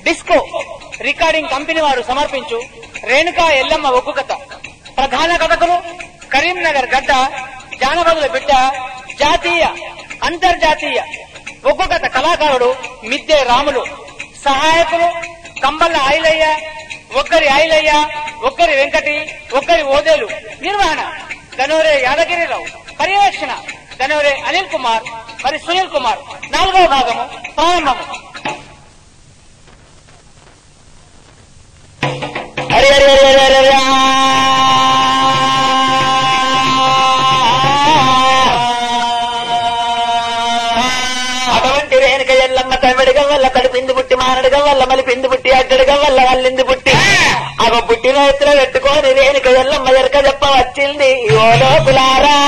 Disco recording company వారు సమర్పించు రేణుకా ఎల్లమ్మ ఒగ్గు కథ ప్రధాన కథకులు కరీంనగర్ గడ్డ జానపదుల బిడ్డ జాతీయ అంతర్జాతీయ ఒగ్గు కథ కళాకారుడు మిద్దె రాములు సహాయకులు కంబల్ల ఐలయ్య ఒక్కరి ఐలయ్య ఒక్కరి వెంకటి ఒక్కరి ఓదేలు నిర్వహణ గనోరే యాదగిరిరావు పర్యవేక్షణ గనోరే అనిల్ కుమార్ మరి సునీల్ కుమార్ నాలుగవ భాగము ప్రారంభము హరి హరి హరి హరి హరి హరి అటువంటి రేణుక ఎల్లమ్మ తమిడిగా వల్ల కడిపింది పుట్టి మానడుగా వల్ల మలి పిండి పుట్టి అడ్డడుగా వల్ల వల్లింది పుట్టి అవ పుట్టిన ఎత్తున పెట్టుకొని రేణుక ఎల్లమ్మ ఎరక చెప్ప వచ్చింది ఓ లోపులారా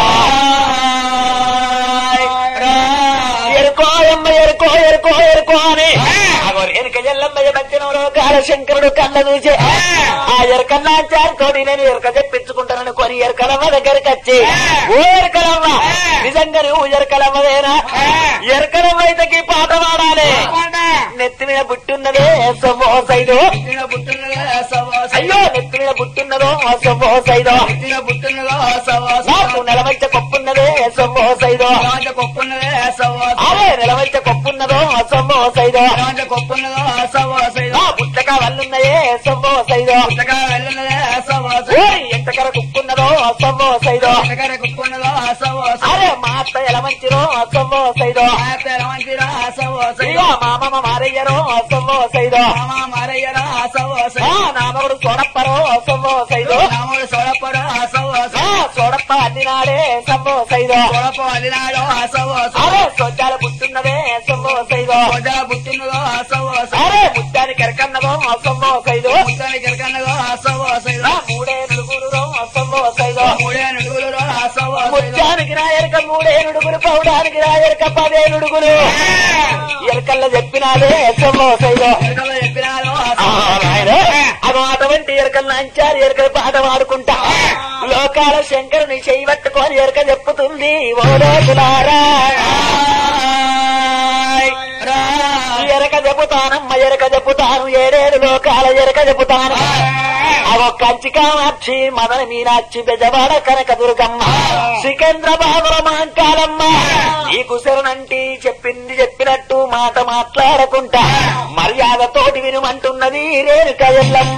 ఎరుకో ఎమ్మ ఎరుకో ఎరుకో ఎరుకో అని అగో రేణుక ఎల్లమ్మ మధ్యన రోగాల శంకరుడు కళ్ళ చూసి ఆ ఎరకన్నా తోటి నేను ఎరక చెప్పించుకుంటానని కొని ఎరకలమ్మ దగ్గరికి వచ్చి ఓ ఎరకలమ్మ నిజంగా నువ్వు ఎరకలమ్మదేనా ఎరకలమ్మ అయితే ఈ పాట పాడాలి నెత్తి మీద బుట్టున్నదే సొమ్మో సైడు అయ్యో నెత్తి మీద బుట్టున్నదో సొమ్మో సైదో నాకు నెలవంచ కొప్పున్నదే సొమ్మో సైదో అరే నెలవంచ కొప్పున్నదో సొమ్మో సైదో నా పుట్టక వల్లున్నయే సొమ్మో సైదో ఓరి ఎంతకర కుక్కున్నదో సొమ్మో సైదో అరే మా అత్త ఎలా మంచిరో సొమ్మో సైదో ఇగో మా మామ మారయ్యరో సొమ్మో సైదో ఆ నామగుడు సోడప్పరో సొమ్మో సైదో ఆ సోడప్ప అన్నినాడే సొమ్మో సైదో అరే సొచ్చాల పుట్టున్నదే సొమ్మో సైదో అరే ముత్తాని కెరకన్నదో సొమ్మో సైదో ఆ మూడే నుడుగులు సొమ్మో సైదో ముత్యానికి నా ఎరక మూడే నుడుగులు పౌడానికి నా ఎరక పదే నుడుగులు ఎరకల్లో చెప్పినాదే సొమ్మో సైదో అదో అటువంటి ఎరకలు అంచారు ఎరకల పాట పాడుకుంటా లోకాల శంకరుని చేయి పట్టుకొని ఎరక చెప్పుతుంది ఓ లోకులారా ఎరక చెబుతానమ్మ ఎరక చెబుతాను ఏడేడు లోకాల ఎరక చెబుతాను అవో కంచి కామాక్షి మదన మీనాక్షి బెజవాడ కనక దుర్గమ్మ సికంద్రబాబుల మాంకాలమ్మ ఈ కుసరనంటి చెప్పింది చెప్పినట్టు మాట మాట్లాడకుంటా మర్యాదతోటి వినుమంటున్నది రేణుక ఎల్లమ్మ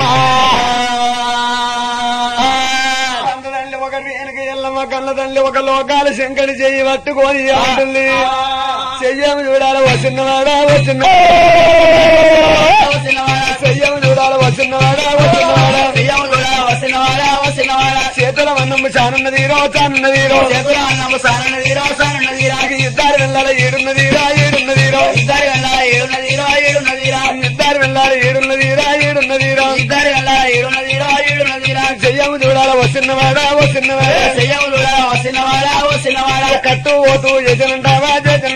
తల్లి ఒక రేణుక ఎల్లమ్మ కన్న తల్లి ఒక లోకాల శంకరి చెయ్యి పట్టుకొని అంటుంది చెయ్యము చూడాలి వచ్చినవాడా వచ్చినవాడా చెయ్యము చూడాలి వచ్చినవాడా వచ్చినవాడా చేతుల వన్నమ్మ చానున్నది రో చానున్నది రో ఇద్దరు వెళ్ళాలి ఏడున్నది రా ఏడున్నది రో ఇద్దరు వెళ్ళాలి ఏడున్నది రా ఏడున్నది రా చెయ్యము చూడాలి వచ్చినవాడా వచ్చినవాడా కట్టు ఓటు యజనంటావా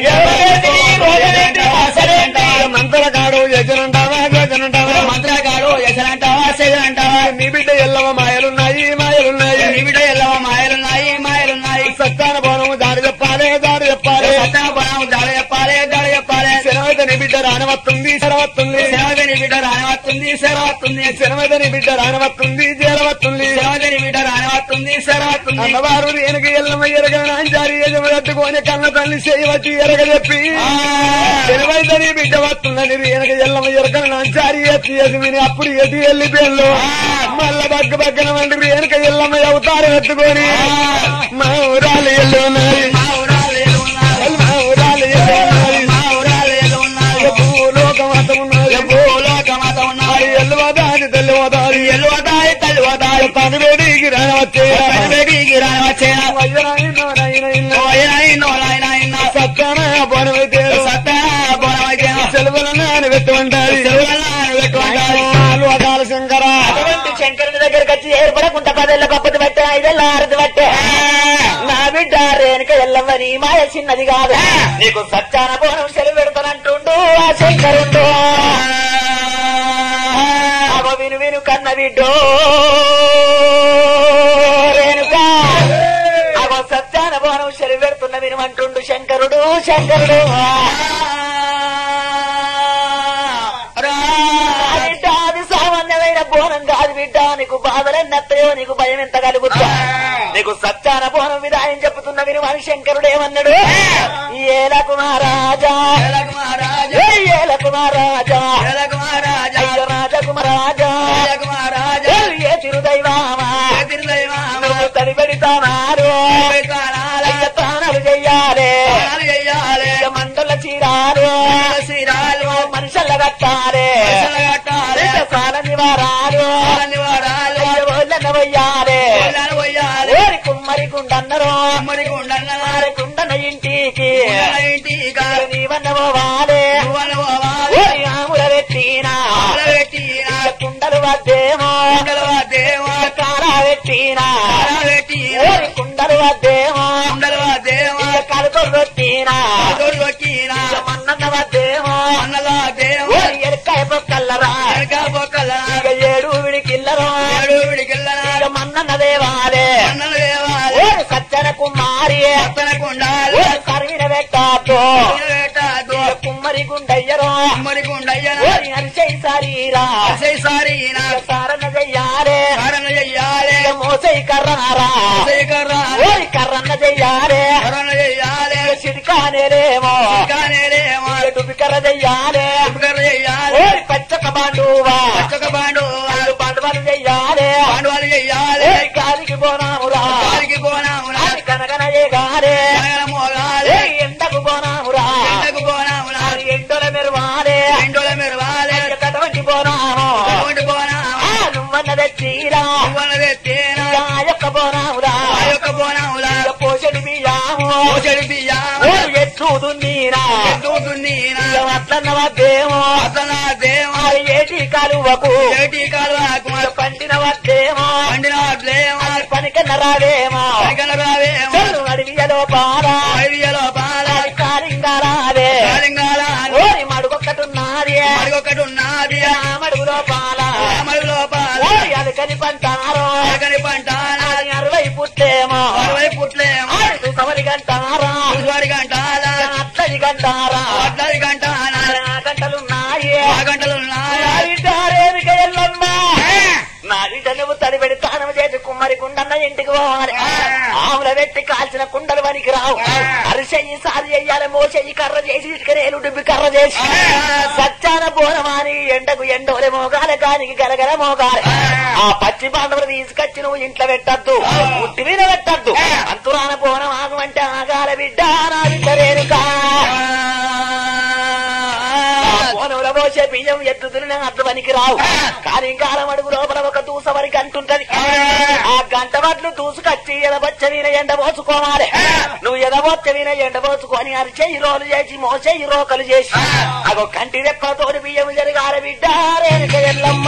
మంత్రగాడు యజనంటావా యజనంటావా మంత్రగాడు ఎసరంటావా సెగరంటావా నీ బిడ్డ ఎల్లవ మాయలున్నాయి మాయలున్నాయి నీ బిడ్డ ఎల్లవ మాయలున్నాయి మాయలున్నాయి సత్తాన బోనము దారి చెప్పాలి దారి చెప్పాలి సత్తా బలం దాడ చెప్పాలి దాడ చెప్పాలి శనవైతే నీ బిడ్డ రానవత్తుంది శరవత్తుంది శరవతి నీ బిడ్డ రానవస్తుంది శరవత్తుంది శనవైతే నీ బిడ్డ రానవత్తుంది జేలవత్తుంది శరవతి నీ బిడ్డ రానవస్తుంది శరవత్తుంది అన్నవారు ఎనక ఎల్లమ ఎరగ నాంచారి ఎజమట్టుకొని కన్న తల్లి చేయవచ్చి ఎరగ చెప్పి శనవైతే నీ బిడ్డ వస్తుందని ఎనక ఎల్లమ ఎరగ నాంచారి ఎత్తి ఎదిమిని అప్పుడు ఎటు వెళ్ళిపోయాను మళ్ళా బగ్గ బగ్గన వంటి వెనక ఎల్లమ్మ అవతారం ఎత్తుకొని మా ఊరాలు ఎల్లు ఉన్నాయి మా ఊరాలు ఏలు ఉన్నారు మా ఊరాలు ఎల్లు ఉన్నాయి మా ఊరాలు ఏలు ఉన్నారు భూలోకమాత ఉన్నది భూలోకమాత ఉన్నారు ఎల్లు వదాది తెల్లి వదాది ఎల్లు వదాయి తల్లి వదాయి తను వేడికి రావచ్చే వేడికి రావచ్చే సత్తాన బోనమైతే సత్తా బోనమైతే సెలవుల నాని పెట్టుకుంటారు నాలుగు అదాల శంకర అటువంటి శంకరుని దగ్గరికి వచ్చి ఏర్పడకుండా పదేళ్ల పప్పది పట్టే ఐదేళ్ల ఆరది పట్టే నా బిడ్డ రేణుక ఎల్లమ్మ నీ మాయ చిన్నది కాదు నీకు సత్యాన బోనం సెలవు పెడతానంటుండు ఆ శంకరుండు అగో విను విను కన్న బిడ్డో రేణుక అగో సత్యాన బోనం సెలవు పెడుతున్న వినుమంటుండు శంకరుడు శంకరుడు బిడ్డ అది సామాన్యమైన బోనం కాదు బిడ్డ నీకు బాధలెన్నత్తయో నీకు భయం ఎంత కలుగుతా నీకు సత్యాన బోనం విధానం చెప్తున్న విని మన శంకరుడు ఏమన్నాడు ఏలకు మహారాజా ఏల కుమారాజా అయ్య రాజకుమారాజా ఏ తిరుదైవామా నువ్వు తడిపెడతానారు అయ్య తానాలు చెయ్యాలి ఇక మండల చీరాలు మనుషుల కట్టాలి ఇక సాల నివారాలు అయ్య ఓళ్ళన వయ్యాలి ఓరి కుమ్మరి కుండన్నరు ఆరి కుండన ఇంటికి నీవన్న పోవాలి ఓరి ఆముల పెట్టినా ఇక కుండలు వద్దేమో ఇక కాల పెట్టినా ఓరి కుండలు వద్దేమో ఇక కలుకొలు పెట్టినా ఇక మన్నన్న వద్దేమో ఓరి ఎరకాయ పొక్కల్లరా ఇక ఏడు విడికిల్లరు ఇక మన్నన్న దేవాలే ఓరి సజ్జన కుమారి ఓరి కరివిన పెట్టాతో ఇక కుమ్మరి గుండయ్యరో ఓరి అరిసై సారీరా ఇక సారణ చెయ్యాలే ఇక మోసై కర్రనారా ఓరి కర్రన్న చెయ్యాలే ఇక సిరికానేలేమో ఇక డుబికర్ర చెయ్యాలే ఓరి పచ్చక బాండువా వాళ్ళు బండవాళ్ళు చెయ్యాలే ఓరి గాలికి పోనామురా అది కనగన ఏగాలే ఓరి ఎండకు పోనామురా అది ఎండల మెరువాలే ఇక కటువంటి పోనాము ఆ నువ్వన్న తెచ్చిరా ఇక ఆ యొక్క పోనామురా ఇక పోషడి బియ్యాము ఓరి ఎట్లు దున్నీరా ఇక అట్లన్న వద్దేమో అది ఏటి కలువకు ఇక పండిన వద్దేమో అది పనికన్న రావేమో చెల్లు అడవియలో పారా అది కారింగా రావే ఓరి మడుగొక్కటున్నది ఒకటి ఉన్నది ఆ మడుగులో పాల అమలు లోపల ఓరి అది కనిపంటారు ఆగని పంట అది అరవై పుట్టేమో అరవై పుట్లేమో అది సవరి గంటారా చూసువారి గంటాల అత్తది గంటారా పద్దది గంటాల ఆ గంటలున్నాయి ఆ గంటలు ఉన్నాయి నారింటారేమిక ఎల్లమ్మ నారింట నువ్వు తడి పెడతానం చేసి కుమ్మరి కుండన్న ఇంటికి పోవాలి ఆవుల పెట్టి కాల్చిన కుండలు వనికి రావు అరిసెయ్యి సారి చెయ్యాలి మోసెయ్యి కర్ర చేసి ఇటుకరేలు డుబ్బి కర్ర చేసి సచ్చాన బోనమాని ఎండకు ఎండోలే మోగాలి కానికి గలగల మోగాలి ఆ పచ్చి పాండవులు తీసుకొచ్చి నువ్వు ఇంట్లో పెట్టద్దు ఉట్టి మీద పెట్టద్దు అంతురాన బోనం ఆగమంటే ఆగాల బిడ్డ నా బిడ్డ రేణుకా కోనముల పోసే బియ్యం ఎత్తుతున్న అట్లు పనికి రావు కానీ కాలం అడుగు లోపల ఒక దూస వరకు అంటుంటది ఆ గంట వడ్లు దూసుకొచ్చి ఎదబొచ్చ వీన ఎండ పోసుకోవాలి నువ్వు ఎదబొచ్చ వీన ఎండ పోసుకొని అరిచెయ్యి రోలు చేసి మోసేయి రోకలు చేసి అగో కంటి రెప్పతోటి బియ్యం జరగాల బిడ్డ రేణుక ఎల్లమ్మ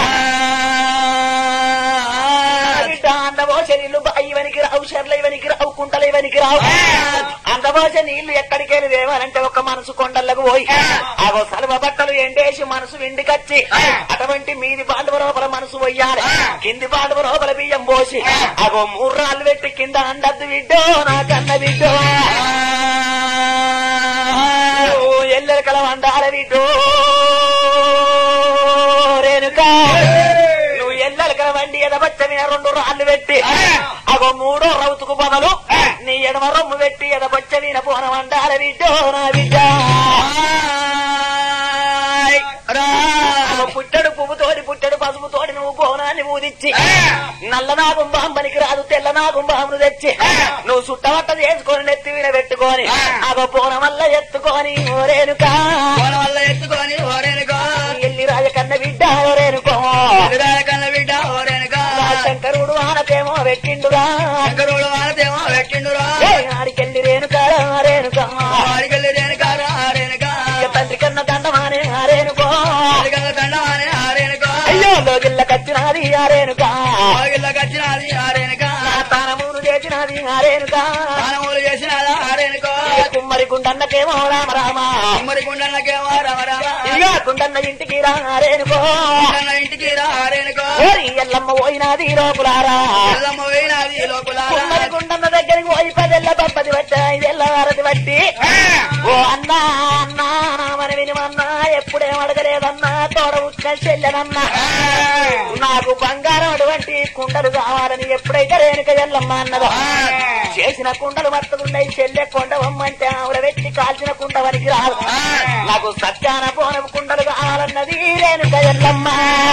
బిడ్డ అందబోసే నీళ్లు బాయి ఇవనికి రావు చెర్ల ఇవనికి రావు కుంటల ఇవనికి రావు అందబోసే నీళ్లు ఎక్కడికి వెళ్ళి దేవాలంటే ఒక మనసు కొండలకు పోయి అగో సలవ బట్టలు ఎండేసి మనసు విండికచ్చి అటువంటి మీది బాండవ లోపల మనసు పోయాలి కింది బాండవ లోపల బియ్యం పోసి అగో మూడు రాళ్ళు పెట్టి కింద అండద్దు బిడ్డో నా కన్న బిడ్డో ఎల్లెల కల వండాల బిడ్డో రేణుకా నువ్వు ఎల్లెల కల వండి ఎదబచ్చ మీద రెండు రాళ్ళు పెట్టి అగో మూడో రౌతుకు బదులు నీ ఎడమ రొమ్ము పెట్టి ఎదబచ్చ మీద పోన వండాల బిడ్డో నా బిడ్డ అగో పుట్టడు పువ్వుతోడి పుట్టడు పసుపుతోడి నువ్వు బోనాన్ని ఊదిచ్చి నల్ల నాగం బాంబనికి రాదు తెల్ల నాగం బాంబును తెచ్చి నువ్వు సుట్టవట్ట చేసుకొని నెత్తి మీద పెట్టుకొని అగో పోన వల్ల ఎత్తుకొని ఓరేనుకా వాళ్ళ వల్ల ఎత్తుకొని ఓరేనుకో ఎల్లి రాజ కన్న బిడ్డ ఓరేనుకో ఎదురాల కన్న బిడ్డ ఓరేనుకో ఆ శంకరుడు ఆనతేమో పెట్టిండురా శంకరుడు వాళ్ళదేమో పెట్టిండురా ఏ ఆడికెళ్ళి రేణుకా రేణుకా వాడికెళ్ళి రేణుకా రేణుకా ఇక తండ్రి కన్న దండమానే ఆరేనుకో వాడికల్ల దండమానే ఆరేనుకో అయ్యో లోగిళ్ళ కచ్చినది ఆరేనుకా వాగిళ్ళకి వచ్చినది ఆరేనుకా తానమూరు చేసినది ఆరేనుకా స్నానములు చేసినదా ఆరేనుకో ఇక కుమ్మరి గుండన్నకేమో రామ రామ ఉమ్మడి గుండన్నకేమో రమ రమ ఇక గుండన్న ఇంటికి రా ఆరేనుకో గుండన్న ఇంటికి రా ఆరేనుకో ఓరి ఎల్లమ్మ పోయినది లోపులారా ఎల్లమ్మ పోయినది లోపల కుమ్మరి గుండన్న దగ్గరికి పోయి పదెల్ల పప్పది పట్ట ఐదెల్ల వారది పట్టి ఓ అన్నా అన్నా నా మనవి నేనేమన్నా ఎప్పుడేం అడగలేదన్నా తోడ ఉచ్చిన చెల్లెనన్నా నాకు బంగారం అటువంటి కుండలు కావాలని ఎప్పుడైతే రేణుక ఎల్లమ్మ అన్నదో చేసిన కుండలు మత్తగుండయి చెల్లె కొండవమ్మంటే ఆవిడ వెచ్చి కాల్చిన కుండవనికి రాదు నాకు సత్యాన పోనం కుండలు కావాలన్నది రేణుక ఎల్లమ్మ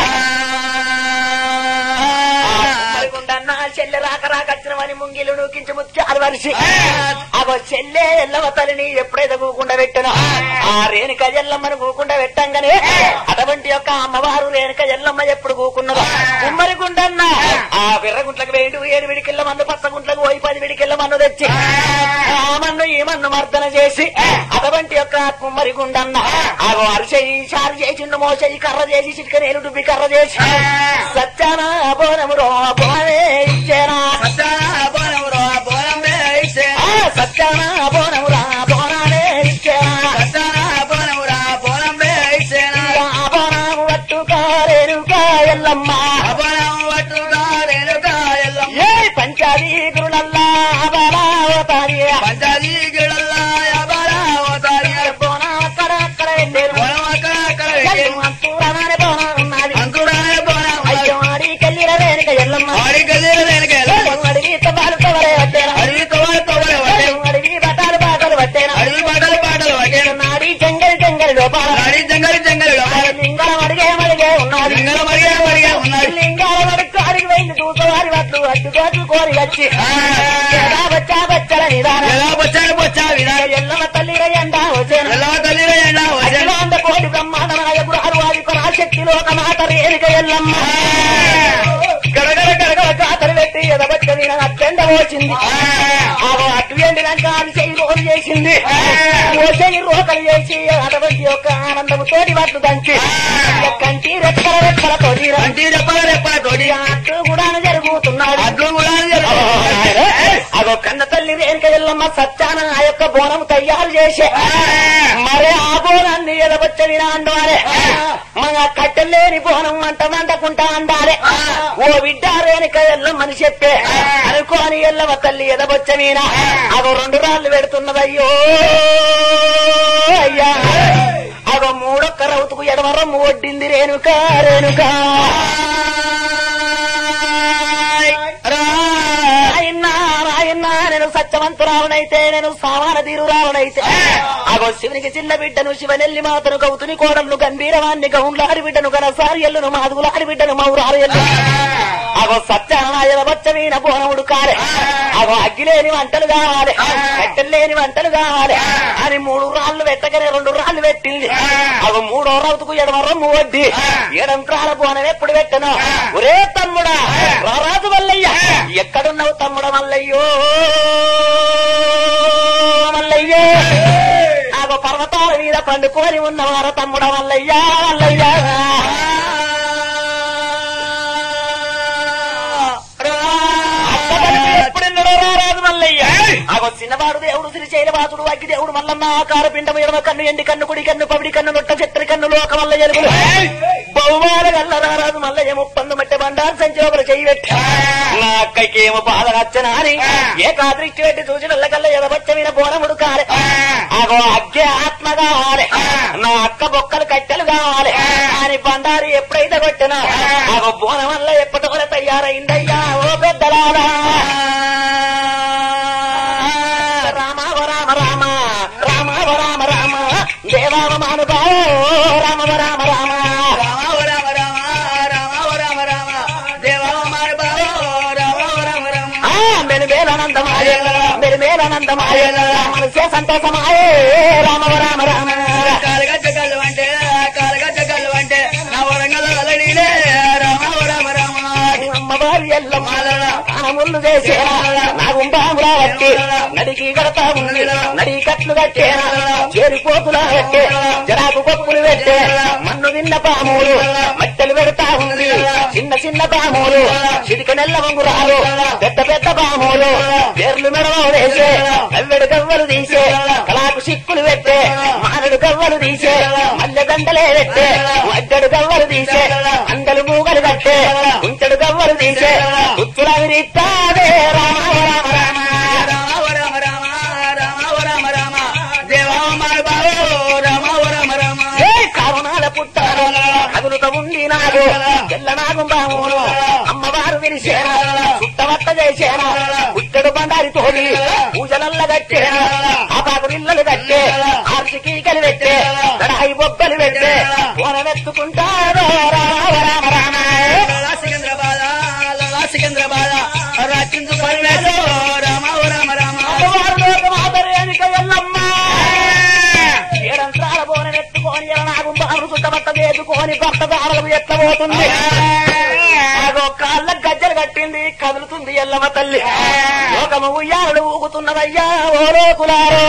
గుండన్న చెల్లె రాక రాక వచ్చినవని ముంగిలు నూకించి ముత్యాలు వరిసి అగో చెల్లె ఎల్లమ్మ తల్లిని ఎప్పుడైతే కూకుండా పెట్టానో ఆ రేణుక ఎల్లమ్మను కూకుండా పెట్టంగానే అటువంటి యొక్క అమ్మవారు రేణుక ఎల్లమ్మ ఎప్పుడు కూకున్నదో కుమ్మరి గుండన్న ఆ విర్రగుంట్లకు వేడు ఏడు విడికిళ్ళ మన్ను పచ్చ గుంట్లకు పోయి పది విడికిళ్ళ మన్ను తెచ్చి ఆ మన్ను ఈ మన్ను మర్దన చేసి అటువంటి యొక్క కుమ్మరి గుండన్న ఆగో అరిచెయ్యి చారు చేసిండు మోసెయ్యి కర్ర చేసి చిటిక నేలు డుబ్బి కర్ర చేసి సత్యాన బోనము రో బోనే ఇచ్చేనా ఆ, సత్యాన బోనము రా బోనాలే ఇచ్చేనా ఆ బోనము పట్టుకారేనుకా ఎల్లమ్మ ఏ పంచాది గురులల్లా బలావతారి బోనా అక్కడ అక్కడ వెళ్ళేరు అంతూరమానే బోనా ఉన్నది అయ్యో ఆడి కల్లిర వేనుక ఎల్లమ్మ అడిగి తబాలు తవరే పట్టేనా అడిగి బటాలు బాటలు పట్టేనా నాడి జంగల్ జంగల్ లోపాల జంగలి జంగలి లింగం అడిగే మడిగే ఉన్నది మరిగా మరిగా ఉన్నది లింగాల వరకు అడిగి పోయింది దూసవారి వడ్లు అడ్డు కోట్లు కోరి వచ్చి ఎలా వచ్చా వచ్చల నిదానం ఎలా వచ్చాడు వచ్చా వినాలి ఎల్లమ్మ తల్లి ఎండా వచ్చాను ఎలా తల్లి ఎలా వచ్చాడు అఖిలాండ కోటి బ్రహ్మాండ నాయకుడు అరువాది పరాశక్తి లోక మాత రేణుక ఎల్లమ్మ గడగడ గడగడ కాతలు పెట్టి ఎదబట్ట నేను అత్యంత వచ్చింది ఆగో అటు ఎండినాక అది చెయ్యి రోలు చేసింది ఓ చెయ్యి రోకలు చేసి అటువంటి యొక్క ఆనందము తోటి వడ్లు దంచి కంటి రెక్కల రెక్కల తోటి అంటే రెప్పల రెప్పల తోటి అటు కూడా జరుగుతున్నాడు అడ్లు కూడా అదో కన్న తల్లి రేణుక ఎల్లమ్మ సత్యాన ఆ యొక్క బోనం తయారు చేసే మరే ఆ బోనాన్ని ఎదబొచ్చ వినాండు అరే మన కట్టెలేని బోనం అంట మంటకుంటా అండారే ఓ బిడ్డ రేణుక ఎల్లమ్మని చెప్పే అనుకోని ఎల్లమ్మ తల్లి ఎదబొచ్చ మీన అదో రెండు రాళ్ళు పెడుతున్నదయ్యో అయ్యా అదో మూడొక్క రౌతుకు ఎడమరం ఒడ్డింది రేణుక రేణుక రాయన్నా రాయన్నా నేను సత్యవంతురావునైతే నేను సామాన తీరురావునైతే అగో శివునికి చిన్న బిడ్డను శివనెల్లి మాతను కౌతుని కోడలను గంభీరవాన్ని గౌండ్లాడి బిడ్డను గనసారి ఎల్లును మాదుగులాడి బిడ్డను మౌరారు ఎల్లు అగో సత్యనారాయణ వచ్చమీన బోనముడు కారే అగో అగ్గిలేని వంటలు కావాలి కట్టెలేని వంటలు కావాలి అని మూడు రాళ్ళు పెట్టగానే రెండు రాళ్ళు పెట్టింది అగో మూడో రౌతుకు ఎడమ రొమ్ము వడ్డి ఏడం ప్రాణ బోనం ఎప్పుడు పెట్టను ఒరే తమ్ముడా రారాజు వల్లయ్య ఎక్కడున్నావు తమ్ముడ మల్లయ్యో మల్లయ్యో నాకు పర్వతాల మీద పండుకొని ఉన్నవార తమ్ముడ మల్లయ్యా మల్లయ్యా అక్కడికి ఎప్పుడెన్నడో రారాజు మల్లయ్య అగో చిన్నవాడు దేవుడు శ్రీశైలవాసుడు అగ్గి దేవుడు మల్లన్న ఆకార పిండము ఎడమ కన్ను ఎండి కన్ను కుడి కన్ను పవిడి కన్ను నొట్ట చెత్తరి కన్ను లోక వల్ల ఎలుగులు బహుమాన గల్ల రారాజు మల్లయ్య ముప్పందు మట్టె బండారు సంచి ఒకరు చెయ్యి పెట్టి నా అక్కకి ఏమో బాధ నచ్చనా అని ఏకాదృష్టి పెట్టి చూసిన కల్ల ఎదబచ్చమైన బోనముడు కాలే అగో అగ్గే ఆత్మ కావాలి నా అక్క బొక్కలు కట్టెలు కావాలి అని బండారి ఎప్పుడైతే కొట్టినా అగో బోనం వల్ల ఎప్పటి వల్ల తయారైందయ్యా ఓ పెద్దలారా రామ ఓ రామ రామ రామ ఓ రామ రామ దేవావ మానుభావ రామ ఓ రామ రామ ఆ, మెరుమేలనందమాయ మెరుమేలనందమాయ మనసే సంతోషమాయే రామ ఓ రామ రామ అమ్మవారి ఎల్లమ్మ ఆనముళ్ళు చేసేనా నా గుంబాములా వట్టి నడికి కడతా ఉంది నడి కట్లు కట్టేనా చేరిపోతులా పెట్టే జరాకు పప్పులు పెట్టే మన్ను తిన్న పాములు మట్టెలు పెడతా ఉంది చిన్న చిన్న పాములు చిరిక నెల్ల వంగురాలు పెద్ద పెద్ద పాములు పేర్లు మెడలో వేసే కవ్వెడు కవ్వలు తీసే కళాకు సిక్కులు పెట్టే మానడు కవ్వలు తీసే మల్లె దండలే పెట్టే అడ్డడు కవ్వలు తీసే అందలు మూగలు కట్టే కుంచెడు కవ్వలు తీసే కుచ్చుల విరిస్తాదే రామ రామ రామ అవును. అమ్మవారు విరిసేనా చుట్టవట్ట చేసేనా పుట్టడు బండారి తోడి పూజలల్ల కట్టేనా ఆపాకు ఇళ్ళలు కట్టే ఆర్చికి కలి పెట్టే కడాయి బొబ్బలు పెట్టే వనమెత్తుకుంటారో రామ రామ రామ సికింద్రాబాద్ సికింద్రాబాద్ రాచించు పర్లేదు రామ ఓ రామ రామ అమ్మవారు లోక మాతరు ఎనిక ఎల్లమ్మ ఏడంత్రాల బోనెత్తుకొని ఎలనాగు బారు చుట్టబట్ట చేసుకొని భర్త దారులకు ఎత్తబోతుంది ఆగో కాళ్ళ గజ్జలు కట్టింది కదులుతుంది ఎల్లమ్మ తల్లి లోకము ఉయ్యాలు ఊగుతున్నదయ్యా ఓ లోకులారో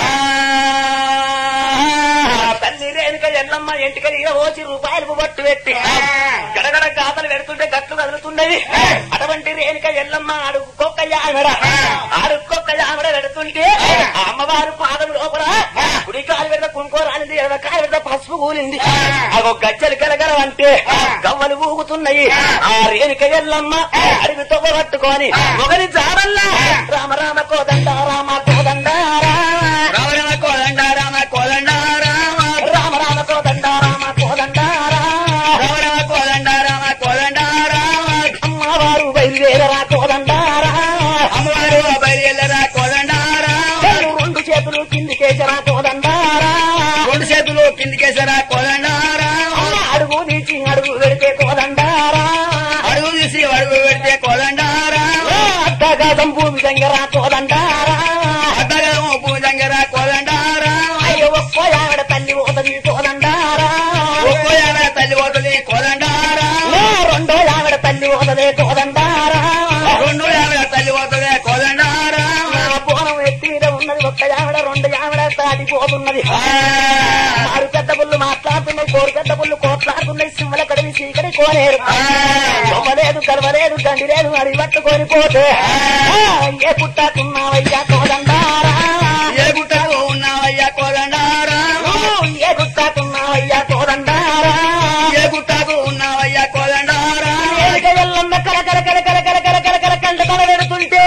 తల్లి రేణుక ఎల్లమ్మ ఎంటిక నీర పోసి రూపాయలకు బట్టు పెట్టి గడగడ గాథలు పెడుతుంటే గట్లు కదులుతున్నది అటువంటి రేణుక ఎల్లమ్మ అడుక్కొక్క యామెడ అడుక్కొక్క యామెడ పెడుతుంటే ఆ అమ్మవారు పాదం లోపల కుడి కాలు పెడితే కుంకోరానిది ఎడమ కాలు పెడితే పసుపు కూలింది అగో గజ్జలు గలగల అంటే గవ్వలు ఊగుతున్నాయి ఆ రేణుక ఎల్లమ్మ అడిగి తొగ పట్టుకొని ఒకరి జాడల్లా రామ రామ కోదండ రామ కోదండ రామ రామ రామ కోదండ రామ కోదండ రామ రామ రామ కోదండ రామ కోదండ రామ రామ రామ కోదండ రామ కోదండ రామ అమ్మవారు బయలుదేరరా కోదండ రామ అమ్మవారు బయలుదేరా కోదండ రామ రెండు చేతులు కిందికేసరా కోదండ రామ రెండు చేతులు కిందికేసరా కోదండ రామ అడుగు నీచి అడుగు పెడితే కోదండ రామ అడుగు తీసి అడుగు పెడితే కోదండ రామ అద్దగాదం భూమి దగ్గర కోదండ రామ అద్దగము పూజంగర కోదండ రామ అయ్యో ఒక్కో ఆవిడ తల్లి పోతది కోదండ రామ ఒక్కో యాభై తల్లి పోతుంది కోదండ రామ రెండో ఆవిడ తల్లి పోతదే కోదండ రామ రెండు యాభై తల్లి పోతుంది కోదండ రామ నా బోనం ఎత్తి మీద ఉన్నది ఒక్క ఆవిడ రెండు ఆవిడ దాటిపోతున్నది ఆరు పెద్ద పుల్లు మాట్లాడుతున్నాయి కోరు పెద్ద పుల్లు కోట్లాడుతున్నాయి సింహల కడివి చీకటి కోనేరు బొమ్మలేదు కలవలేదు దండి లేదు అది పట్టుకొని పోతే ఆ, ఏ పుట్టాకున్నావయ్యా కోదండారా ఏ గుట్టకు ఉన్నావయ్యా కోదండ రామ ఏ పుట్టాకున్నావయ్యా కోదండారా ఏ గుట్టకు ఉన్నావయ్యా కోదండ రామ ఏలిక ఎల్లమ్మ కల కల కల కల కల కల కల కల కంట తల పెడుతుంటే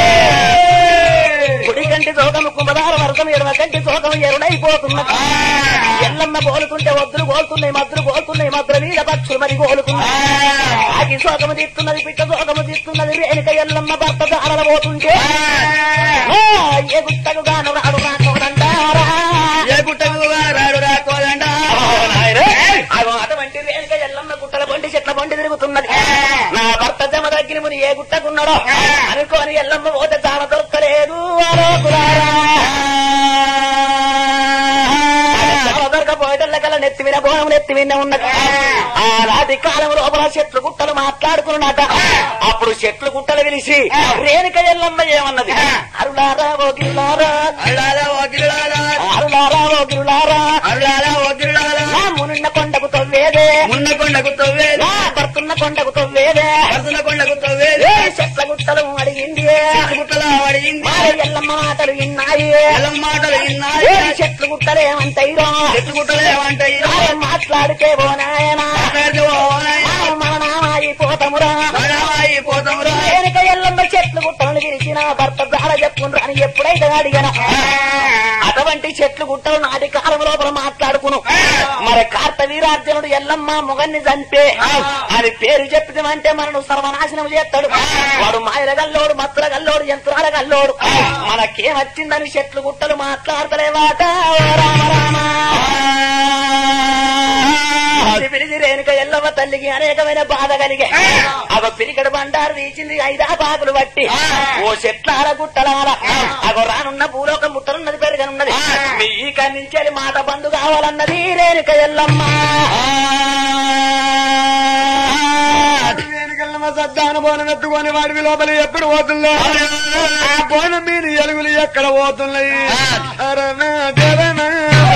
కుడి కంటి సోకము కుంభదార వర్గం ఎడమ కంటి సోకము ఎరుడైపోతున్నది ఎల్లమ్మ గోలుతుంటే వద్దులు గోలుతున్నాయి మద్దులు గోలుతున్నాయి మద్దుల మీద పక్షులు మరి గోలుతున్నాయి ఆకి శోకము తీస్తున్నది పిట్ట శోకము తీస్తున్నది రేణుక ఎల్లమ్మ భర్త దారల పోతుంటే ఆ, ఏ గుట్టకు గాను రాడు నా కోదండారా ఏ గుట్టకు రాడు రా కోదండ అగో అటువంటి రేణుక ఎల్లమ్మ గుట్టల బండి చెట్ల బండి తిరుగుతున్నది నా భర్త జమ దగ్గర ముని ఏ గుట్టకున్నాడో అనుకోని ఎల్లమ్మ పోతే తాన దొరకలేదు అలోకులారా దొరకపోయేటల్ల కల్లా నెత్తి మీద బోనం నెత్తి మీద ఉన్నది ఆ నాటి కాలం లోపల చెట్లు గుట్టలు మాట్లాడుకున్నట అప్పుడు చెట్లు గుట్టలు పిలిచి రేణుక ఎల్లమ్మ ఏమన్నది అరులారా ఓ గిరులారా అల్లాల వకిలాల అరులారా ఓ గిరులారా అల్లాల వకిలాల నా మునున్న కొండకు తవ్వేదే మున్న కొండకు తవ్వేది నా భర్తున్న కొండకు తవ్వేదే అర్జున కొండకు తవ్వేది ఏ చెట్ల గుట్టలు అడిగింది గుట్టల పడింది మారే ఎల్లమ్మ మాటలు విన్నాయి ఎలం మాటలు ఏ విన్నాయి చెట్లు గుట్టలు ఏమంటాయిరో చెట్టు గుట్టలు ఏమంటాయి మారే మాట్లాడితే ఓ నాయనా మన నామాయి పోతమురా మనమాయి పోతామురా వెనుక ఎల్లమ్మ చెట్లు గుట్టలను పిలిచిన భర్త దాడ చెప్పుకుండ్రు అని ఎప్పుడైతే అడిగాను అటువంటి చెట్లు గుట్టలు నాటి కాలం లోపల మాట్లాడుకును మరి కార్తవీరార్జునుడు ఎల్లమ్మ మొగన్ని చంపే అని పేరు చెప్పిదమంటే మనను సర్వనాశనం చేస్తాడు వాడు మాయల గల్లోడు మత్తుల గల్లోడు యంత్రాల గల్లోడు మనకేమొచ్చిందని చెట్లు గుట్టలు మాట్లాడతలేవాట ఓ రామ రామ పిలిచి పిలిచి రేణుక ఎల్లమ్మ తల్లికి అనేకమైన బాధ కలిగే అగో పిరికడ బండారు తీసింది ఐదా బాకులు బట్టి ఓ చెట్లాల గుట్టలాల అగో రానున్న భూలోకం ముట్టనున్నది పెరగనున్నది మీ ఈ నుంచి మాట బంధు కావాలన్నది రేణుక ఎల్లమ్మ వెనుకల్మ సద్దాన బోనం ఎత్తుకొని వాడి లోపల ఎప్పుడు పోతుందో ఆ బోనం మీద ఎలుగులు ఎక్కడ పోతున్నాయి అరనా జరనా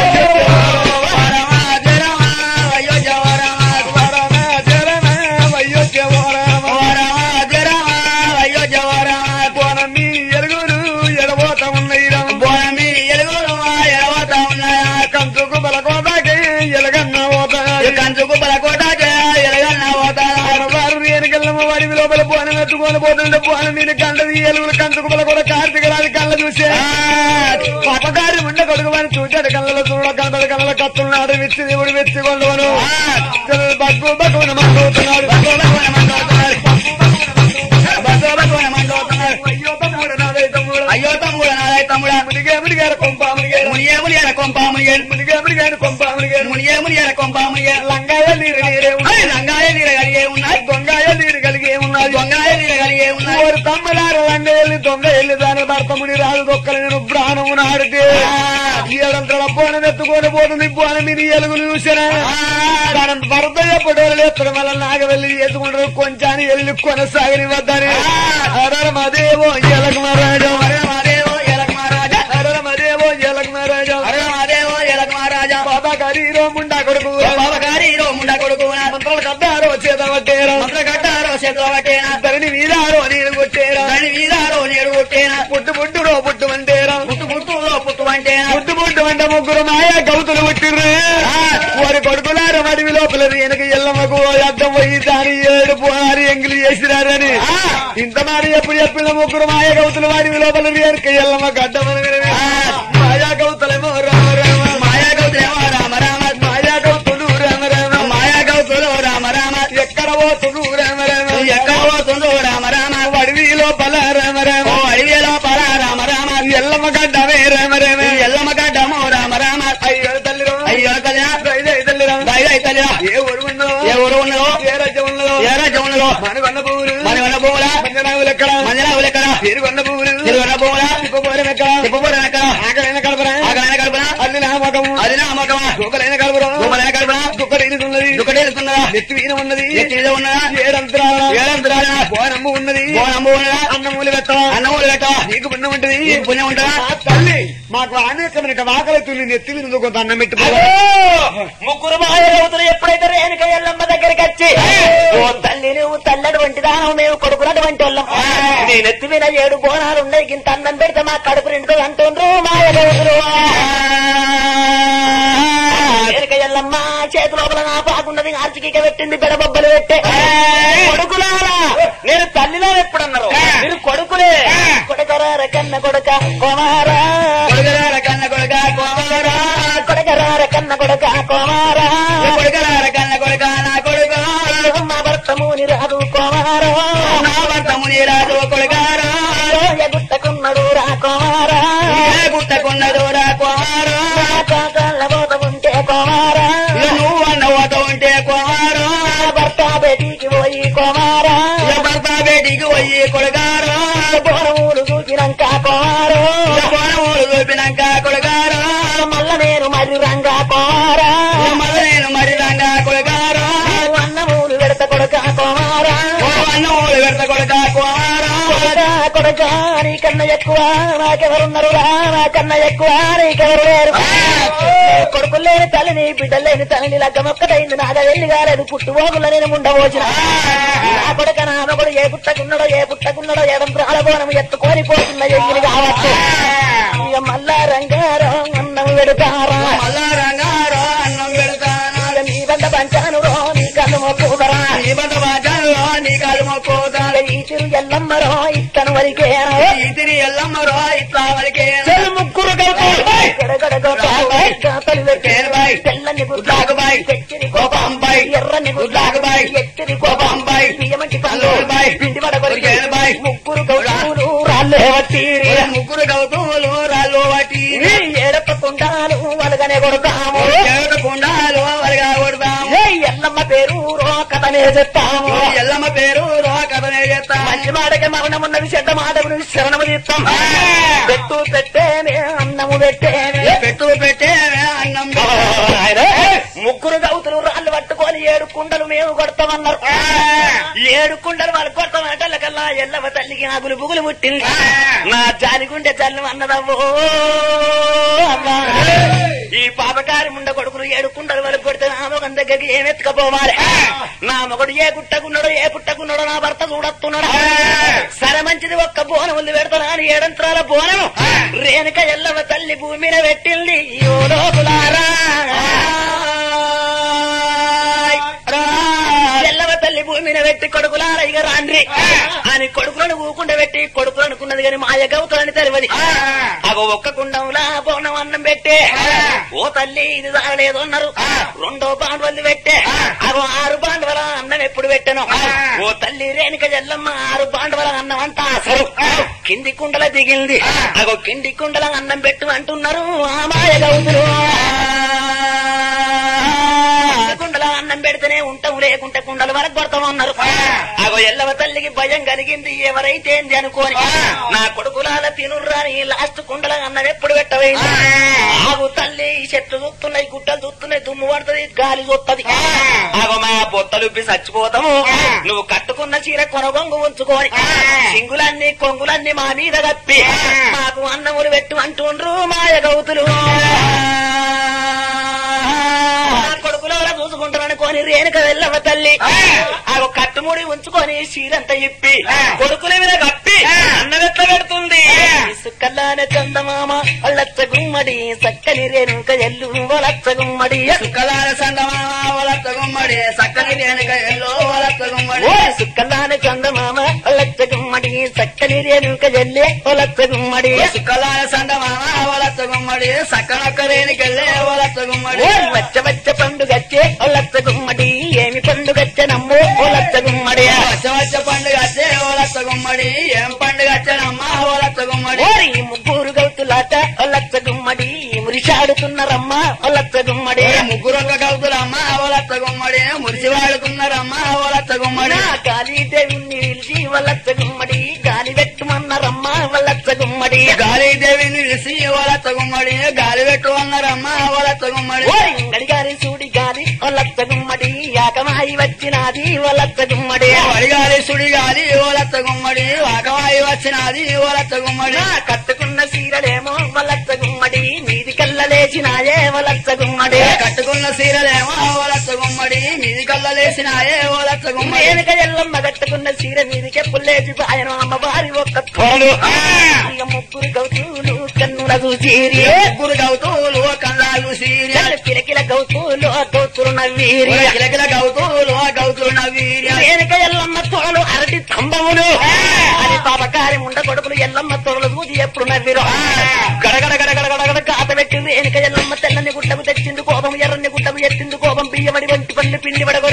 వరనా జరనా వయ్యొచ్చే ఓరామ బోనం మీ ఎలుగులు ఎడబోతా ఉన్నాయి రా. కంచుకు బలకోటాకి ఎలగన్న పోతాయి కంచుకు బలకోటాకే ఎలగన్నా పోతా వారు రేణుకెళ్ళమ్మ వాడి లోపల బోనం ఎత్తుకొని పోతుంటే బోనం మీద కండది ఎలుగులు కంచుకు బలకోట కార్తీక రాజు కళ్ళ చూసే పాపకారి ఉండ కొడుకు వాడిని చూచాడు కళ్ళలో చూడ కండల కళ్ళ కత్తున్నాడు విచ్చి దేవుడు వెచ్చి కొండవను బగ్గు బగ్గున మండుతున్నాడు కలిగే లంగాయ నీరు నీరే ఉన్నది లంగాయ నీరు కలిగే ఉన్నాయి దొంగాయ నీరు కలిగే ఉన్నది దొంగాయ నీరు కలిగే ఉన్నాయి ఓరి తమ్మలారు లంగ ఎల్లి దొంగ ఎల్లి దాని భర్తముని రాదు దొక్కల నేను ప్రాణము నాడితే ఏడంతల బోనం ఎత్తుకొని పోతుంది బోనం మీద ఎలుగులు చూసిన దాని భర్త ఎప్పుడు ఎత్తడం వల్ల నాగ వెళ్ళి ఎత్తుకుంటారు కొంచాన్ని ఎల్లి కొనసాగని వద్దని అరమదేవో ఎలక మహారాజా మదేవో ఎలక మహారాజా అరమదేవో ఎలక మహారాజా అరే మదేవో ఎలక మహారాజా బాబా గారి ముండా కొడుకు బాబా గారి రో ముండా కొడుకు మంత్రాలు కట్టారో చేత పట్టేరా మంత్ర కట్టారో చేతులు పట్టేనా ధరణి వీరారో నీరు కొట్టేరా దాని వీరారో నేడు కొట్టేనా పుట్టు పుట్టురో పుట్టు అంటేరా పుట్టు పుట్టులో పుట్టు అంటేనా పుట్టు పుట్టు అంటే ముగ్గురు మాయా గౌతులు పుట్టిర్రు వారి కొడుకులార మడివి లోపల వెనక ఎల్లమ్మకు అద్దం పోయి దాని ఏడు పోనారి ఎంగిలి చేసినారని ఇంత మారి ఎప్పుడు చెప్పిన ముగ్గురు మాయా గౌతులు వారి లోపల వెనక ఎల్లమ్మకు అడ్డమని మాయా గౌతులేమో రామ రామ మాయా గౌతులేమో రామ రామ మాయా గౌతులు రామ రామ మాయా గౌతులు రామ రామ ఎక్కడ పోతుడు రామ రామ ఎక్కడ పోతుందో రామ రామ అడవి లోపల రామ రామ ఓ అడవిలో పర రామ రామ ఎల్లమ్మ గడ్డమే రామ రామ ఎల్లమ్మ గడ్డము రామ రామ అయ్యో తల్లి అయ్యో కళ్యాణ రైలే తల్లి బయలు అయితే ఏ ఊరు ఉన్నదో ఏ ఊరు ఉన్నదో ఏ రాజ్యం ఉన్నదో ఏ రాజ్యంలో మనగొన్న పువ్వులు మన వన భూముల మంజనావులు ఎక్కడ మంజనావులు ఎక్కడ పేరుగొన్న పువ్వులు తిరువన భూముల తిప్పబోరం ఎక్కడ తిప్పబోరం ఎక్కడ ఆకలైన కలపరా ఆకలైన కల్పన అల్లి నా మగము అది నా అమ్మకమా దూకలైన కలపరా భూములైన కల్పన దుక్కడైనది దుఃఖటేలుతున్నదా నెత్తి వీణ ఉన్నది ఎత్తిలో ఉన్నదా ఏడంతరాల ఏడంతరాల బోనమ్ము ఉన్నది బోనమ్ము ఉన్నదా అన్నమూలి పెట్టవా అన్నమూలు పెట్ట నీకు పుణ్యం ఉంటది నీకు పుణ్యం ఉంటుందా? ఆ తల్లి మాకు అనేకమైన ఆకలి తుల్లి నెత్తి మీద కొంత అన్నం పెట్టి ముగ్గురు మాయలవుతులు ఎప్పుడైతే రేణుక ఎల్లమ్మ దగ్గరికి వచ్చి ఓ తల్లి నువ్వు తల్లటువంటి దానం మేము కొడుకున్నటువంటి వాళ్ళం నీ నెత్తి మీద ఏడు బోనాలు ఉన్నాయి ఇంత అన్నం పెడితే మా కడుపు నిండుతుంది అంటుండ్రు మాయలవుతులు రేణుక ఎల్లమ్మ చేతి లోపల నా పాకున్నది ఆర్చికీక పెట్టింది బెడబొబ్బలు పెట్టే కొడుకులారా నేను తల్లిలో ఎప్పుడన్నారు మీరు కొడుకులే కొడుకరార కన్న కొడుక కుమారా కొడుకరార కన్న కొడుక కుమారా కొడుకరార కన్న కొడుక కుమారా కొడుకరార కన్న కొడుక నా కొడుక మా భర్త ముని రాదు కుమారా నా భర్త ముని రాదు కొడుకారా గుట్టకున్నడు రా కుమారా గుట్టకున్నడు రా కుమారా కాకళ్ళ పోత ఉంటే కుమారా నువ్వు అన్న పోత ఉంటే కుమారా భర్త బేటీకి పోయి కుమారా భర్త బేటీకి పోయి కొడుకారా బోనమూలు చూపినాక కుమారు బోనమూలు చూపినాక కొడుకారా మల్ల నేను మరి రంగా కుమారా మల్ల నేను మరి రంగా కొడుకారా అన్నమూలు పెడత కొడుక కుమారా అన్నమూలు పెడత కొడుక కుమారా కొడుక నీకన్నా ఎక్కువ నాకెవరున్నారు రా నాకన్నా ఎక్కువ నీకెవరు లేరు కొడుకులు లేని తల్లిని బిడ్డలు లేని తల్లిని లగ్గమొక్కటైంది నాగ వెళ్ళి కాలేదు పుట్టుబోగుల నేను ఉండవచ్చిన నా కొడుక నా కొడు ఏ పుట్టకున్నాడో ఏ పుట్టకున్నాడో ఏడం ప్రాణబోనం ఎత్తుకొని పోతున్న ఎగిరి కావచ్చు ఇక మల్లా రంగారో అన్నం పెడతారా మల్లా రంగారో అన్నం పెడతారా నీ బండ పంచాను రో నీ కళ్ళు మొక్కుదరా నీ బండ పంచాను నీ కళ్ళు మొక్కుదరా ఈ తిరు ఎల్లమ్మరో ఇత్తను వరికేనా ఈ తిరు ఎల్లమ్మరో ఇట్లా వరికేనా ముగ్గురు తెల్లని గుడ్లాగుబాయ్ తెచ్చని కోపంబాయ్ ఎర్రని గుడ్లాగుబాయ్ ఎచ్చని కోపంబాయ్ బియ్యమంటి పల్లూరుబాయ్ పిండి పడగొరికేనబాయ్ ముగ్గురు గౌరవులు రాళ్ళే వట్టి ముగ్గురు గౌతములు రాళ్ళు వట్టి ఏడప కుండాలు వలగనే కొడతాము ఏడప కుండాలు వలగా కొడతాము ఎల్లమ్మ పేరు రో కథనే చెప్తాము ఎల్లమ్మ పేరు రో కథనే చెప్తాము మంచి మాటకి మరణమున్నది చెడ్డ మాటకు శరణము తీస్తాం పెట్టు పెట్టేనే అన్నము పెట్టేనే పెట్టు పెట్టేనే అన్నం ముగ్గురు గౌతులు రాళ్ళు పట్టుకొని ఏడు కుండలు మేము కొడతామన్నారు ఏడు కుండలు వాళ్ళు కొడతామంటల్లకల్లా ఎల్లవ తల్లికి ఆగులు బుగులు పుట్టింది నా జాలిగుండె చల్లు అన్నదవ్వో అమ్మా ఈ పాపకారి ముండ కొడుకులు ఏడు కుండలు వరకు కొడితే నా మొగం దగ్గరికి ఏం ఎత్తుకపోవాలి నా మొగడు ఏ గుట్టకున్నాడో ఏ పుట్టకున్నాడో నా భర్త చూడొస్తున్నాడు సరే మంచిది ఒక్క బోనం ఉంది పెడతాను అని ఏడంత్రాల బోనం రేణుక ఎల్లవ తల్లి భూమి మీద పెట్టింది ఓ లోపులారా ఎల్లవ తల్లి భూమి మీద పెట్టి కొడుకులారా ఇక రాండ్రి అని కొడుకులను ఊకుండా పెట్టి కొడుకులు అనుకున్నది కానీ మాయ గౌతులని తెలియదు అగో ఒక్క కుండంలా బోనం అన్నం పెట్టే ఓ తల్లి ఇది తాగలేదు అన్నారు రెండో బాండవల్లి పెట్టే అగో ఆరు బాండవల అన్నం ఎప్పుడు పెట్టాను ఓ తల్లి రేణుక జల్లమ్మ ఆరు బాండవల అన్నం అంతా అసలు కింది కుండల దిగింది అగో కింది కుండల అన్నం పెట్టు అంటున్నారు ఆ మాయ గౌతులు కుండల అన్నం పెడితేనే ఉంటాం లేకుంటే కుండలు వరకు కొడతాం అన్నారు అగో ఎల్లవ తల్లికి భయం కలిగింది ఎవరైతే ఏంది అనుకోని నా కొడుకులాల తినుర్రాని లాస్ట్ కుండల అన్నం ఎప్పుడు పెట్టవైంది ఆగు తల్లి ఈ చెట్లు చూస్తున్నాయి గుట్టలు చూస్తున్నాయి దుమ్ము పడుతుంది గాలి చూస్తుంది ఆగో మా బొత్తలుప్పి చచ్చిపోతాము నువ్వు కట్టుకున్న చీర కొనగొంగు ఉంచుకొని సింగులన్నీ కొంగులన్నీ మా మీద కప్పి మాకు అన్నములు పెట్టు అంటుండ్రు మాయ గౌతులు నా కొడుకులో చూసుకుంటారనుకోని రేణుక వెళ్ళవ తల్లి ఆ ఒక కట్టుముడి ఉంచుకొని చీరంతా ఇప్పి కొడుకుల మీద కప్పి అన్నగట్ల పెడుతుంది సుక్కల్లానే చందమామ అల్లచ్చ గుమ్మడి చక్కని రేణుక ఎల్లు వలచ్చ గుమ్మడి సుక్కలాల సందమామ వలత్త గుమ్మడి సక్కని రేణుక ఎల్లో వలత్త గుమ్మడి ఓ సుక్కల్లానే చందమామ అల్లచ్చ గుమ్మడి చక్కని రేణుక ఎల్లే వలచ్చ గుమ్మడి సుక్కలాల సందమామ వలత్త గుమ్మడి సక్కనక్క రేణుకెళ్ళే వలత్త గుమ్మడి ఓ వచ్చ వచ్చ పండుగచ్చే ఒలచ్చ గుమ్మడి ఏమి పండుగచ్చ నమ్ము ఒలచ్చ గుమ్మడి వచ్చ వచ్చ పండుగ వచ్చే వలత్త గుమ్మడి ఏం పండుగ వచ్చానమ్మా వలత్త గుమ్మడి ఓరి ముగ్గురు గౌతులాట ఒలచ్చ గుమ్మడి మురిశాడుతున్నారమ్మ ఒలచ్చ గుమ్మడి ఏ ముగ్గురొక్క కలుపులమ్మ వలత్త గుమ్మడి మురిసి వాడుకున్నారమ్మ వలత్త గుమ్మడి నా కాళీదేవిని నిలిచి వలచ్చ గుమ్మడి గాలి పెట్టుమన్నారమ్మ వలచ్చ గుమ్మడి గాలి దేవిని నిలిసి వలత్త గుమ్మడి గాలి పెట్టు అన్నారమ్మ వలత్త గుమ్మడి ఓరి గడిగారి సూడి గాలి ఒలచ్చ గుమ్మడి యాకమాయి వచ్చినాది ఒలచ్చ గుమ్మడి వడిగాలి సుడిగాలి ఓలత్త గుమ్మడి వాకవాయి వచ్చినది ఓలత్త గుమ్మడి నా కట్టుకున్న సీరలేమో వలచ్చ గుమ్మడి మీది కళ్ళలేసినాయే వలచ్చ గుమ్మడి కట్టుకున్న సీరలేమో ఓలత్త గుమ్మడి మీది కళ్ళలేసినాయే ఓలత్త గుమ్మడి వెనుక ఎల్లమ్మ కట్టుకున్న సీర మీదికి పుల్లేసి ఆయన అమ్మవారి ఒక్క తోడు ఇక ముగ్గురు గౌతులు కన్నుల చూసిరి ముగ్గురు గౌతులు కళ్ళాలు సీరి కిలకిల గౌతులు గౌతులు నవ్వీరి కిలకిల గౌతులు గౌతులు నవీర్య వెనుక ఎల్లమ్మ తోడలు అరటి స్తంభములు అది పాపకారి ఉండ కొడుకులు ఎల్లమ్మ తోడలు చూసి ఎప్పుడు నవ్విరు గడగడ గడగడ గడగడ కాత పెట్టింది వెనుక ఎల్లమ్మ తెల్లని గుట్టకు తెచ్చింది కోపం ఎర్రని గుట్టకు ఎత్తింది కోపం బియ్యమడి వంటి పండు పిండి పడగొరి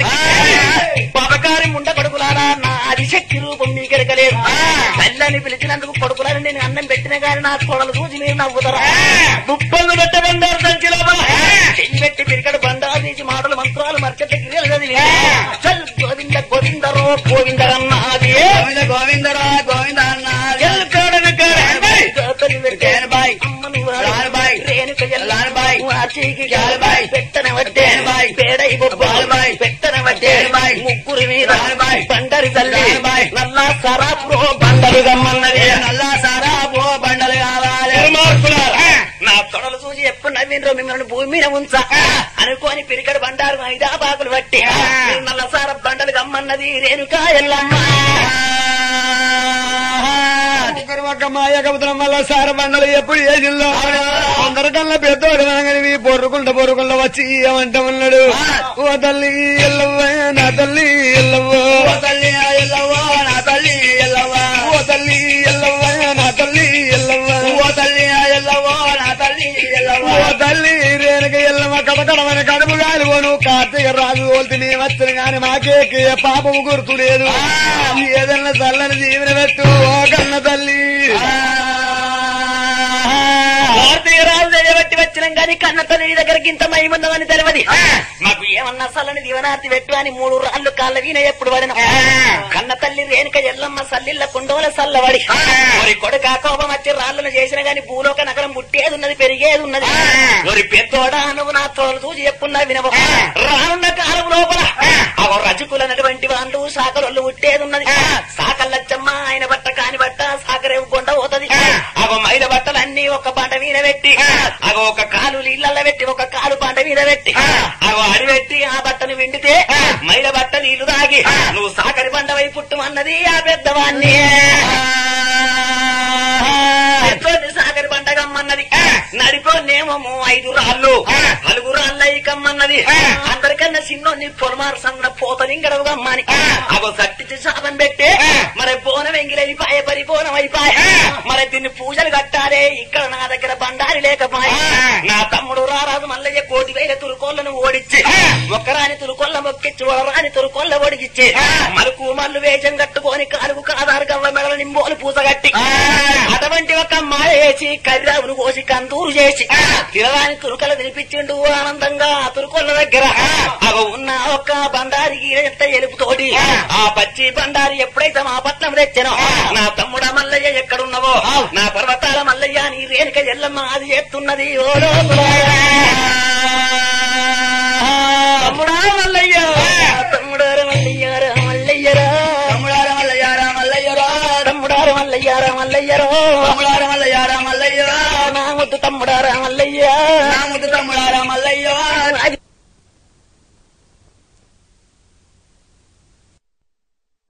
పాపకారి ముండ కొడుకులారా నా ఆదిశక్తి రూపం మీ గెలకలేదు తల్లని పిలిచినందుకు కొడుకులని నేను అన్నం పెట్టిన గాని నా తోడలు చూసి మీరు నవ్వుతారా దుప్పలు పెట్టబండారు సంచి లోపల చెయ్యి పెట్టి పిరికడు బండారు తీసి మాటలు మంత్రాలు మర్చెట్ట గిరియలు చదివి చల్ గోవింద గోవిందరో గోవిందరన్నాది గోవింద గోవిందరా గోవింద అన్నారు ఎల్కాడను కాడ. తోటలు పెట్టే రానుబాయ్. అమ్మను వాడు. రానుబాయ్. రేణుక ఎల్ల. రానుబాయ్. వాచికి రానుబాయ్. పెట్టన వడ్డే రానుబాయ్. పేడై బొబ్బ రానుబాయ్. పెట్టన వడ్డే రానుబాయ్. ముగ్గురి మీద రానుబాయ్. బండరి తల్లి రానుబాయ్. నల్ల సరాపురో బండరు గమ్మన్నది నల్ల సారా పో బండలు కావాలి దుర్మార్గులారా. నా తొడలు చూసి ఎప్పుడు నవ్వినరో మిమ్మల్ని భూమి మీద ఉంచా అనుకోని పిరికడు బండారు ఐదా బాకులు పట్టి మీరు నల్లసార బండలు గమ్మన్నది రేణుకా ఎల్లమ్మ ముగ్గురు ఒక్క మాయ కబుతరం వల్ల సార బండలు ఎప్పుడు ఏ జిల్లా అందరికల్లా పెద్దోడు అనగాని పొర్రుకుంట పొర్రుకుంట వచ్చి ఏమంట ఉన్నాడు ఓ తల్లి ఎల్లవ్వ నా తల్లి ఎల్లవ్వ ఓ తల్లి ఎల్లవ్వ నా తల్లి ఎల్లవ్వ ఓ తల్లి ఎల్లవ్వ నా తల్లి ఎల్లవ్వ ఓ తల్లి ఎల్లవ్వ నా తల్లి ఎల్లవ్వ ఓ తల్లి రేణుక ఎల్లమ్మ కడకడమని కడుపు గాలిపోను కార్తీక రాజు ఓల్తిని వచ్చిన గాని మాకే పాపము గుర్తులేదు ఏదన్నా చల్లని జీవన పెట్టు ఓ కన్న తల్లి కార్తీక రాజు చేయబట్టి వచ్చినాం కానీ కన్న తల్లి దగ్గరికి ఇంత మహిముందని తెలియదు మాకు ఏమన్నా సల్లని దీవనార్తి పెట్టు అని మూడు రాళ్ళు కాళ్ళ వీణ ఎప్పుడు పడిన కన్న తల్లి రేణుక ఎల్లమ్మ సల్లిళ్ళ కుండోల సల్లవడి మరి కొడుక కోపం వచ్చి రాళ్ళను చేసిన గాని భూలోక నగరం పుట్టేది ఉన్నది పెరిగేది ఉన్నది మరి పెద్దోడా నువ్వు నా తోలు చూసి చెప్పున్నా వినవు రానున్న కాలం లోపల అవ రజకులనటువంటి వాళ్ళు సాకరొల్లు పుట్టేది ఉన్నది సాకల్లచ్చమ్మ ఆయన బట్ట కాని బట్ట సాకరేవు కొండ పోతది అవ మైల బట్టలన్నీ ఒక పంట మీద పెట్టి అగ ఒక కాలు నీళ్ళల్లో పెట్టి ఒక కాలు పంట మీద పెట్టి అగ అడి పెట్టి ఆ బట్టను విండితే మైల బట్ట నీళ్లు తాగి నువ్వు సాకరి పంట వై పుట్టుమన్నది ఆ పెద్దవాణ్ణి పెద్దోని సాగరి పంట కమ్మన్నది నడిపోనేమో ఐదు రాళ్ళు నలుగు రాళ్ళ కమ్మన్నది అందరికన్నా చిన్నోని పొలమారు సన్న పోతనింగడవు కమ్మని అగో సట్టించి శాపం పెట్టే మరి బోనం ఎంగిలైపాయ పరిపోనం అయిపాయ మరి దీన్ని పూజలు కట్టాలే ఇక్కడ నా దగ్గర బండారి లేకపాయ నా తమ్ముడు రారాజు మల్లయ్య కోటి వేల తురుకోళ్లను ఓడిచ్చి ఒక్కరాని తురుకొల్ల మొక్కిచ్చి ఒక్కరాని తురుకొల్ల ఒడిగిచ్చి మలుకు మల్లు వేషం కట్టుకొని కాలుగు కాదారు గవ్వ మెడల నింబోలు పూసగట్టి అటువంటి ఒక మాయ వేసి కర్రావును పోసి కందూరు చేసి తినడానికి తురుకలు తినిపించిండు ఆనందంగా ఆ తురుకొల్ల దగ్గర అవ ఉన్న ఒక్క బండారికి ఎంత ఎలుపుతోటి ఆ పచ్చి బండారి ఎప్పుడైతే మా పట్నం తెచ్చానో నా తమ్ముడ మల్లయ్య ఎక్కడున్నవో నా పర్వతాల మల్లయ్య నీ రేణుక ఎల్లమ్మ అది చేస్తున్నది ఓ లోకులారా. తమ్ముడా మల్లయ్య తమ్ముడార మల్లయ్యారా మల్లయ్యరా తమ్ముడార మల్లయ్యారా మల్లయ్యరా తమ్ముడార మల్లయ్యారా మల్లయ్యరో తమ్ముడార మల్లయ్యారా మల్లయ్యరా నా ముద్దు తమ్ముడారా మల్లయ్య నా ముద్దు తమ్ముడారా మల్లయ్యో అది